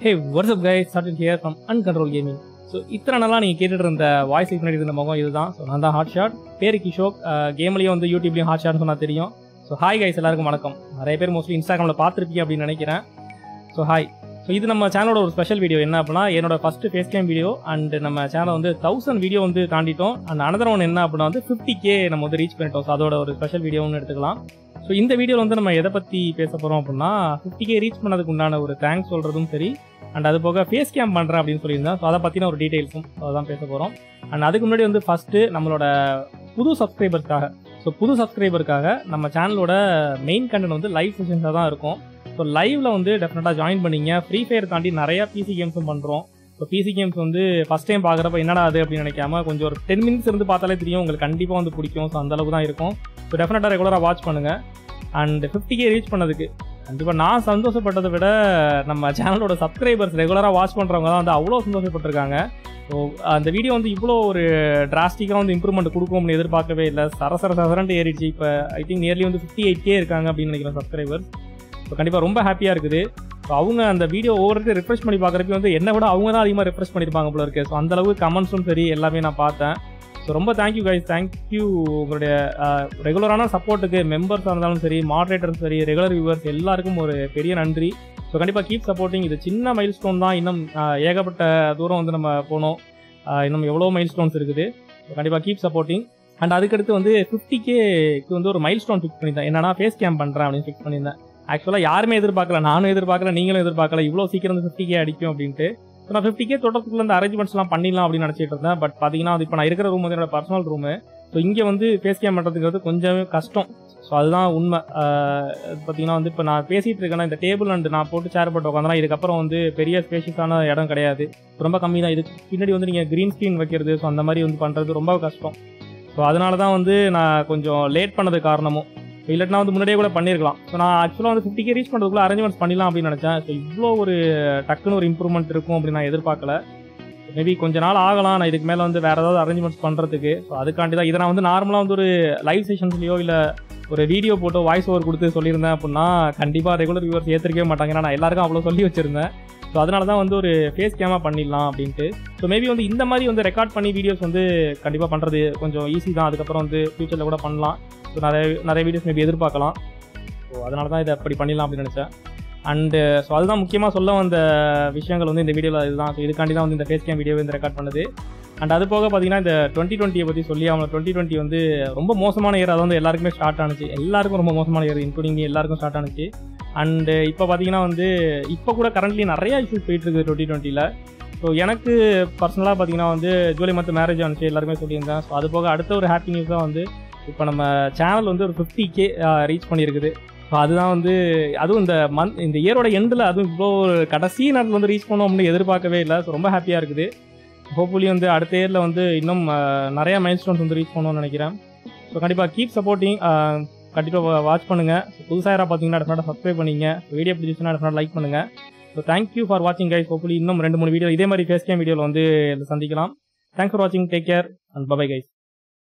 hey what's up guys started here from uncontrol gaming so இத்தனை நாளாக நீங்கள் கேட்டுட்டு இருந்த வாய்ஸ் முன்னாடி இருந்த முகம் இதுதான் ஸோ நான் தான் ஹாட் ஷாட் பேரு கிஷோக் கேம்லேயும் வந்து யூடியூப்லேயும் ஹாட் ஷாட்னு சொன்னால் தெரியும் ஸோ ஹாய் கைஸ் எல்லாருக்கும் வணக்கம் நிறைய பேர் மோஸ்ட்லி இன்ஸ்டாகிராமில் பார்த்துருப்பீங்க அப்படின்னு நினைக்கிறேன் ஸோ ஹாய் ஸோ இது நம்ம சேனலோட ஒரு ஸ்பெஷல் வீடியோ என்ன அப்படின்னா என்னோட first face game video and நம்ம சேனல் வந்து தௌசண்ட் வீடியோ வந்து தாண்டிட்டோம் அண்ட் அனதர் ஒன் என்ன அப்படின்னா வந்து ஃபிஃப்டி கே நம்ம வந்து ரீச் பண்ணிட்டோம் ஸோ அதோட ஒரு ஸ்பெஷல் வீடியோன்னு எடுத்துக்கலாம் ஸோ இந்த வீடியோவில் வந்து நம்ம எதை பற்றி பேச போகிறோம் அப்படின்னா ஃபிஃப்டி கே ரீச் பண்ணதுக்கு உண்டான ஒரு தேங்க்ஸ் சொல்கிறதும் சரி அண்ட் அது போக ஃபேஸ் கேம் பண்ணுறேன் அப்படின்னு சொல்லியிருந்தேன் ஸோ அதை பற்றின ஒரு டீட்டெயில்ஸும் அதான் பேச போகிறோம் அண்ட் அதுக்கு முன்னாடி வந்து ஃபஸ்ட்டு நம்மளோட புது சப்ஸ்கிரைபருக்காக ஸோ புது சப்ஸ்கிரைபருக்காக நம்ம சேனலோட மெயின் கண்டென்ட் வந்து லைவ் செஷன்ஸாக தான் இருக்கும் ஸோ லைவ்ல வந்து டெஃபினட்டாக ஜாயின் பண்ணிங்க ஃப்ரீ ஃபயர் தாண்டி நிறைய பிசி கேம்ஸும் பண்ணுறோம் ஸோ பிசி கேம்ஸ் வந்து ஃபஸ்ட் டைம் பார்க்குறப்ப என்னடா அது அப்படின்னு நினைக்காம கொஞ்சம் ஒரு டென் மினிட்ஸ் இருந்து பார்த்தாலே தெரியும் உங்களுக்கு கண்டிப்பாக வந்து பிடிக்கும் ஸோ அந்தளவுக்கு தான் இருக்கும் ஸோ டெஃபினட்டாக ரெகுலராக வாட்ச் பண்ணுங்கள் அண்ட் ஃபிஃப்டி கே ரீச் பண்ணதுக்கு கண்டிப்பாக நான் சந்தோஷப்பட்டதை விட நம்ம சேனலோட சப்ஸ்கிரைபர்ஸ் ரெகுலராக வாட்ச் பண்ணுறவங்க தான் வந்து அவ்வளோ சந்தோஷப்பட்டிருக்காங்க ஸோ அந்த வீடியோ வந்து இவ்வளோ ஒரு டிராஸ்டிக்காக வந்து இம்ப்ரூவ்மெண்ட் கொடுக்கும்னு எதிர்பார்க்கவே இல்லை சரசர சரசரன்ட்டு ஏறிடுச்சு இப்போ ஐ திங்க் நியர்லி வந்து ஃபிஃப்டி எயிட் கே இருக்காங்க அப்படின்னு நினைக்கிறேன் சப்ஸ்கிரைபர்ஸ் ஸோ கண்டிப்பாக ரொம்ப ஹாப்பியாக இருக்குது ஸோ அவங்க அந்த வீடியோ ஒவ்வொருத்தர் ரிஃப்ரெஷ் பண்ணி பார்க்குறப்ப வந்து என்ன விட அவங்க தான் அதிகமாக ரிஃப்ரெஷ் பண்ணியிருப்பாங்க போல இருக்கு ஸோ அந்தளவுக்கு கமெண்ட்ஸும் சரி எல்லாமே நான் பார்த்தேன் ஸோ ரொம்ப தேங்க்யூ கைஸ் தேங்க்யூ உங்களுடைய ரெகுலரான சப்போர்ட்டுக்கு மெம்பர்ஸாக இருந்தாலும் சரி மாடரேட்டர்ஸ் சரி ரெகுலர் வியூவர்ஸ் எல்லாருக்கும் ஒரு பெரிய நன்றி ஸோ கண்டிப்பாக கீப் சப்போர்ட்டிங் இது சின்ன மைல் ஸ்டோன் தான் இன்னும் ஆஹ், ஏகப்பட்ட தூரம் வந்து நம்ம போனோம் ஆஹ், இன்னும் எவ்வளோ மைல் ஸ்டோன்ஸ் இருக்குது ஸோ கண்டிப்பாக கீப் சப்போர்ட்டிங் அண்ட் அதுக்கடுத்து வந்து ஃபிஃப்டி கேக்கு வந்து ஒரு மைல் ஸ்டோன் ஃபிக்ஸ் பண்ணியிருந்தேன் என்னன்னா ஃபேஸ் கேம் பண்ணுறேன் அப்படின்னு ஃபிக்ஸ் பண்ணியிருந்தேன் ஆக்சுவலாக யாருமே எதிர்பார்க்கல நானும் எதிர்பார்க்கல நீங்களும் எதிர்பார்க்கல இவ்வளோ சீக்கிரம் வந்து ஃபிஃப்டி கே அடிக்கும் அப்படின்ட்டு ஸோ நான் ஃபிஃப்டி கே தொடக்கத்துல இந்த அரேஞ்ச்மெண்ட்ஸ்லாம் பண்ணிடலாம் அப்படின்னு நினச்சிட்டு இருந்தேன் பட் பார்த்தீங்கன்னா அது இப்போ நான் இருக்கிற ரூம் வந்து என்னோட பர்சனல் ரூமு ஸோ இங்கே வந்து ஃபேஸ் கேம் பண்ணுறதுங்கிறது கொஞ்சமே கஷ்டம் ஸோ அதுதான் உண்மை ஆஹ் அது பார்த்தீங்கன்னா வந்து இப்போ நான் பேசிகிட்டு இருக்கேன்னா இந்த டேபிள் அண்ட் நான் போட்டு சேர் போட்டு உட்காந்தனா இதுக்கப்புறம் வந்து பெரிய ஸ்பேஷியஸான இடம் கிடையாது ரொம்ப கம்மி தான் இதுக்கு பின்னாடி வந்து நீங்கள் க்ரீன் ஸ்க்ரீன் வைக்கிறது ஸோ அந்த மாதிரி வந்து பண்ணுறது ரொம்ப கஷ்டம் ஸோ அதனால தான் வந்து நான் கொஞ்சம் லேட் பண்ணது காரணமும் ஸோ இல்லாட்டினா வந்து முன்னாடியே கூட பண்ணியிருக்கலாம் ஸோ நான் ஆக்சுவலாக வந்து ஃபிஃப்டி கே ரீச் பண்ணுறதுக்குள்ள அரேஞ்ச்மெண்ட்ஸ் பண்ணிடலாம் அப்படின்னு நினச்சேன் ஸோ இவ்வளோ ஒரு டக்குன்னு ஒரு இம்ப்ரூவ்மெண்ட் இருக்கும் அப்படின்னு நான் எதிர்பார்க்கல மேபி கொஞ்ச நாள் ஆகலாம் நான் இதுக்கு மேலே வந்து வேறு ஏதாவது அரேஞ்ச்மெண்ட்ஸ் பண்ணுறதுக்கு ஸோ அதுக்காண்டி தான் இதை நான் வந்து நார்மலாக வந்து ஒரு லைவ் செஷன்ஸ்லையோ இல்லை ஒரு வீடியோ போட்டு வாய்ஸ் ஓவர் கொடுத்து சொல்லியிருந்தேன் அப்படின்னா கண்டிப்பாக ரெகுலர் வியூவர்ஸ் ஏற்றிருக்கவே மாட்டாங்க ஏன்னா நான் எல்லாருக்கும் அவ்வளோ சொல்லி வச்சிருந்தேன் ஸோ அதனால தான் வந்து ஒரு ஃபேஸ் கேமாக பண்ணிடலாம் அப்படின்ட்டு ஸோ மேபி வந்து இந்த மாதிரி வந்து ரெக்கார்ட் பண்ணி வீடியோஸ் வந்து கண்டிப்பாக பண்ணுறது கொஞ்சம் ஈஸி தான் அதுக்கப்புறம் வந்து ஃபியூச்சரில் கூட பண்ணலாம் ஸோ நிறைய நிறைய வீடியோஸ் மேபி எதிர்பார்க்கலாம் ஸோ அதனால தான் இதை அப்படி பண்ணிடலாம் அப்படின்னு நினச்சேன் அண்டு ஸோ அதுதான் முக்கியமாக சொல்ல வந்த விஷயங்கள் வந்து இந்த வீடியோவில் இதுதான் ஸோ இதுக்காண்டி தான் வந்து இந்த ஃபேஸ் கேம் வீடியோ இந்த ரெக்கார்ட் பண்ணுது அண்ட் அது போக பார்த்தீங்கன்னா இந்த டுவெண்ட்டி டுவெண்ட்டியை பற்றி சொல்லி அவங்க டுவெண்ட்டி டுவெண்ட்டி வந்து ரொம்ப மோசமான இயர் அது வந்து எல்லாருக்குமே ஸ்டார்ட் ஆனுச்சு எல்லாருக்கும் ரொம்ப மோசமான இயர் இன்க்ளூடிங் எல்லாருக்கும் ஸ்டார்ட் ஆனுச்சு அண்டு இப்போ பார்த்தீங்கன்னா வந்து இப்போ கூட கரண்ட்லி நிறைய இஷ்யூஸ் போயிட்டு இருக்குது டுவெண்ட்டி டுவெண்ட்டியில் ஸோ எனக்கு பர்சனலாக பார்த்தீங்கன்னா வந்து ஜூலை மந்த் மேரேஜ் ஆனிச்சு எல்லாருமே சொல்லியிருந்தேன் ஸோ அது போக அடுத்த ஒரு ஹாப்பி நியூஸ் தான் வந்து இப்போ நம்ம சேனல் வந்து ஒரு ஃபிஃப்டி கே ரீச் பண்ணியிருக்குது ஸோ அதுதான் வந்து அதுவும் இந்த மந்த் இந்த இயரோட எண்டில் அதுவும் இவ்வளோ ஒரு கடைசி நேரத்தில் வந்து ரீச் பண்ணோம் அப்படின்னு எதிர்பார்க்கவே இல்லை ஸோ ரொம்ப ஹாப்பியாக இருக்குது ஹோப்ஃபுல்லி வந்து அடுத்த இயரில் வந்து இன்னும் அஹ், நிறைய மைல் ஸ்டோன்ஸ் வந்து ரீச் பண்ணணும்னு நினைக்கிறேன் ஸோ கண்டிப்பாக கீப் சப்போர்ட்டிங் கண்டிப்பாக வாட்ச் பண்ணுங்கள் புதுசாக யாராவது பார்த்தீங்கன்னா டெஃபினட்டாக சப்ஸ்கிரைப் பண்ணிங்க வீடியோ பிடிச்சிச்சுன்னா டெஃபினட்டாக லைக் பண்ணுங்கள் ஸோ தேங்க்யூ ஃபார் வாட்சிங் கைஸ் ஹோப்ஃபுல்லி இன்னும் ரெண்டு மூணு வீடியோ இதே மாதிரி ஃபேஸ் கேம் வீடியோவில் வந்து சந்திக்கலாம் தேங்க்ஸ் ஃபார் வாட்சிங் take care and bye guys